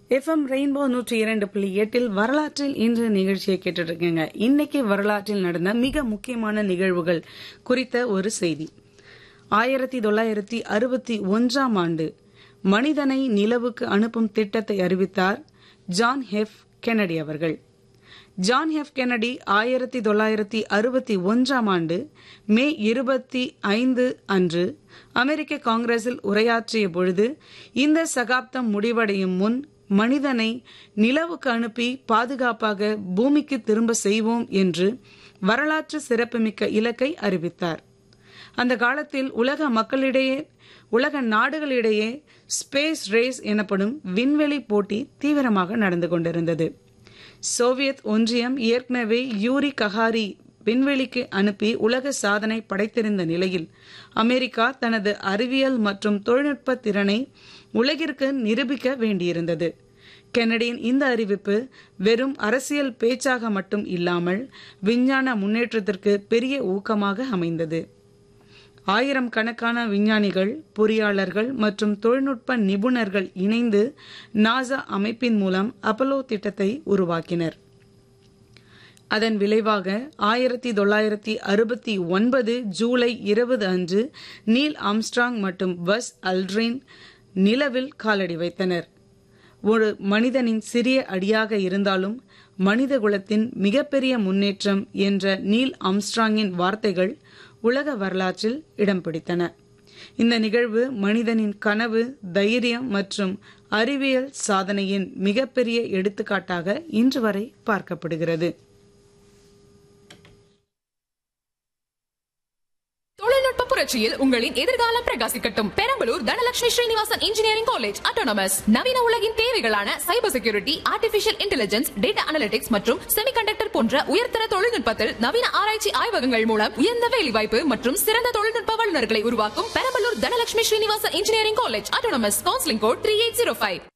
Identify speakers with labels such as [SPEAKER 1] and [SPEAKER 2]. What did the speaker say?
[SPEAKER 1] FM rainbow நூற்றி இரண்டு புள்ளி எட்டில் வரலாற்றில் இன்று நிகழ்ச்சியை கேட்டுட்டு இருக்கீங்க இன்னைக்கு வரலாற்றில் நடந்த மிக முக்கியமான நிகழ்வுகள் குறித்த ஒரு செய்தி ஆயிரத்தி தொள்ளாயிரத்தி அறுபத்தி ஒன்றாம் ஆண்டு மனிதனை நிலவுக்கு அனுப்பும் திட்டத்தை அறிவித்தார் ஜான் ஹெஃப் கெனடி அவர்கள் ஜான் ஹெஃப் கெனடி ஆயிரத்தி தொள்ளாயிரத்தி அறுபத்தி ஒன்றாம் ஆண்டு மே இருபத்தி ஐந்து அன்று அமெரிக்க காங்கிரஸில் உரையாற்றிய பொழுது இந்த சகாப்தம் முடிவடையும் முன் மனிதனை நிலவுக்கு அனுப்பி பாதுகாப்பாக பூமிக்கு திரும்ப செய்வோம் என்று வரலாற்று சிறப்புமிக்க இலக்கை அறிவித்தார் அந்த காலத்தில் உலக மக்களிடையே உலக நாடுகளிடையே ஸ்பேஸ் ரேஸ் எனப்படும் விண்வெளி போட்டி தீவிரமாக நடந்து கொண்டிருந்தது சோவியத் ஒன்றியம் ஏற்கனவே யூரி ககாரி விண்வெளிக்கு அனுப்பி உலக சாதனை படைத்திருந்த நிலையில் அமெரிக்கா தனது அறிவியல் மற்றும் தொழில்நுட்ப திறனை உலகிற்கு நிரூபிக்க வேண்டியிருந்தது கெனடியின் இந்த அறிவிப்பு வெறும் அரசியல் பேச்சாக மட்டும் இல்லாமல் விஞ்ஞான முன்னேற்றத்திற்கு பெரிய ஊக்கமாக அமைந்தது ஆயிரம் கணக்கான விஞ்ஞானிகள் பொறியாளர்கள் மற்றும் தொழில்நுட்ப நிபுணர்கள் இணைந்து நாசா அமைப்பின் மூலம் அப்பலோ திட்டத்தை உருவாக்கினர் அதன் விளைவாக ஆயிரத்தி தொள்ளாயிரத்தி அறுபத்தி ஒன்பது ஜூலை இருபது அன்று நீல் ஆம்ஸ்ட்ராங் மற்றும் பஸ் அல்ட்ரின் நிலவில் காலடி வைத்தனர் ஒரு மனிதனின் சிறிய அடியாக இருந்தாலும் மனித குலத்தின் மிகப்பெரிய முன்னேற்றம் என்ற நீல் ஆம்ஸ்ட்ராங்கின் வார்த்தைகள் உலக வரலாற்றில் இடம் பிடித்தன இந்த நிகழ்வு மனிதனின் கனவு தைரியம் மற்றும் அறிவியல் சாதனையின் மிகப்பெரிய எடுத்துக்காட்டாக இன்று வரை பார்க்கப்படுகிறது
[SPEAKER 2] தொழில்நுட்ப புரட்சியில் உங்களின் எதிர்காலம் பிரகாசிக்கட்டும் Perambalur Dhanalakshmi Srinivasan engineering college autonomous நவீன உலகின் தேவைகளான cyber security artificial intelligence data analytics மற்றும் செமிகண்டக்டர் போன்ற உயர்தர தொழில்நுட்பத்தில் நவீன ஆராய்ச்சி ஆய்வகங்கள் மூலம் உயர்ந்த வேலைவாய்ப்பு மற்றும் சிறந்த தொழில்நுட்ப வல்லுநர்களை உருவாக்கும் Perambalur Dhanalakshmi Srinivasan engineering college autonomous counselling code three eight zero five